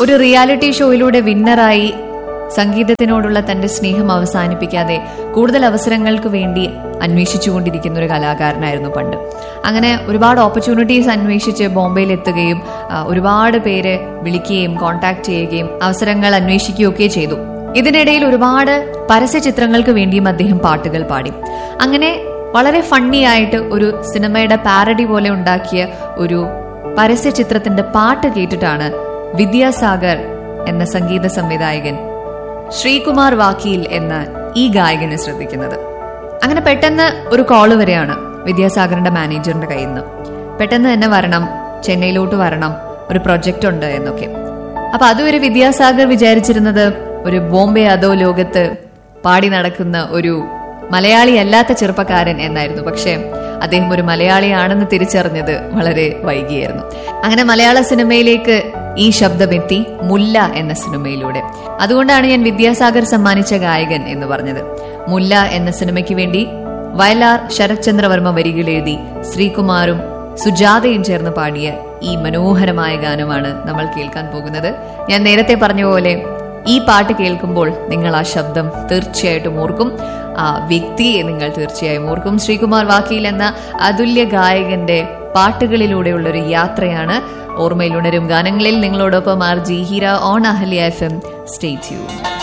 ഒരു റിയാലിറ്റി ഷോയിലൂടെ വിന്നറായി സംഗീതത്തിനോടുള്ള തന്റെ സ്നേഹം അവസാനിപ്പിക്കാതെ കൂടുതൽ അവസരങ്ങൾക്ക് വേണ്ടി അന്വേഷിച്ചുകൊണ്ടിരിക്കുന്ന ഒരു കലാകാരനായിരുന്നു പണ്ട് അങ്ങനെ ഒരുപാട് ഓപ്പർച്യൂണിറ്റീസ് അന്വേഷിച്ച് ബോംബെയിൽ എത്തുകയും ആ, ഒരുപാട് പേര് വിളിക്കുകയും കോൺടാക്ട് ചെയ്യുകയും അവസരങ്ങൾ അന്വേഷിക്കുകയൊക്കെ ചെയ്തു ഇതിനിടയിൽ ഒരുപാട് പരസ്യ ചിത്രങ്ങൾക്ക് വേണ്ടിയും അദ്ദേഹം പാട്ടുകൾ പാടി അങ്ങനെ വളരെ ഫണ്ണി ആയിട്ട് ഒരു സിനിമയുടെ പാരഡി പോലെ ഉണ്ടാക്കിയ ഒരു പരസ്യ ചിത്രത്തിന്റെ പാട്ട് കേട്ടിട്ടാണ് വിദ്യാസാഗർ എന്ന സംഗീത സംവിധായകൻ ശ്രീകുമാർ വാക്കീൽ എന്ന ഈ ഗായകനെ ശ്രദ്ധിക്കുന്നത് അങ്ങനെ പെട്ടെന്ന് ഒരു കോള് വരെയാണ് വിദ്യാസാഗറിന്റെ മാനേജറിന്റെ കയ്യിൽ നിന്ന് പെട്ടെന്ന് തന്നെ വരണം ചെന്നൈയിലോട്ട് വരണം ഒരു പ്രൊജക്റ്റ് ഉണ്ട് എന്നൊക്കെ അപ്പൊ അതുവരെ വിദ്യാസാഗർ വിചാരിച്ചിരുന്നത് ഒരു ബോംബെ അതോ ലോകത്ത് പാടി നടക്കുന്ന ഒരു മലയാളി അല്ലാത്ത ചെറുപ്പക്കാരൻ എന്നായിരുന്നു പക്ഷേ അദ്ദേഹം ഒരു മലയാളിയാണെന്ന് തിരിച്ചറിഞ്ഞത് വളരെ വൈകിയായിരുന്നു അങ്ങനെ മലയാള സിനിമയിലേക്ക് ഈ ശബ്ദമെത്തി മുല്ല എന്ന സിനിമയിലൂടെ അതുകൊണ്ടാണ് ഞാൻ വിദ്യാസാഗർ സമ്മാനിച്ച ഗായകൻ എന്ന് പറഞ്ഞത് മുല്ല എന്ന സിനിമയ്ക്ക് വേണ്ടി വയലാർ ശരത്ചന്ദ്രവർമ്മ വരികൾ എഴുതി ശ്രീകുമാറും സുജാതയും ചേർന്ന് പാടിയ ഈ മനോഹരമായ ഗാനമാണ് നമ്മൾ കേൾക്കാൻ പോകുന്നത് ഞാൻ നേരത്തെ പറഞ്ഞ പോലെ ഈ പാട്ട് കേൾക്കുമ്പോൾ നിങ്ങൾ ആ ശബ്ദം തീർച്ചയായിട്ടും ഓർക്കും ആ വ്യക്തിയെ നിങ്ങൾ തീർച്ചയായും ഓർക്കും ശ്രീകുമാർ വാക്കീൽ എന്ന അതുല്യ ഗായകന്റെ പാട്ടുകളിലൂടെയുള്ള ഒരു യാത്രയാണ് ഓർമ്മയിൽ ഉണരും ഗാനങ്ങളിൽ നിങ്ങളോടൊപ്പം R J Heera on Ahalya F M state U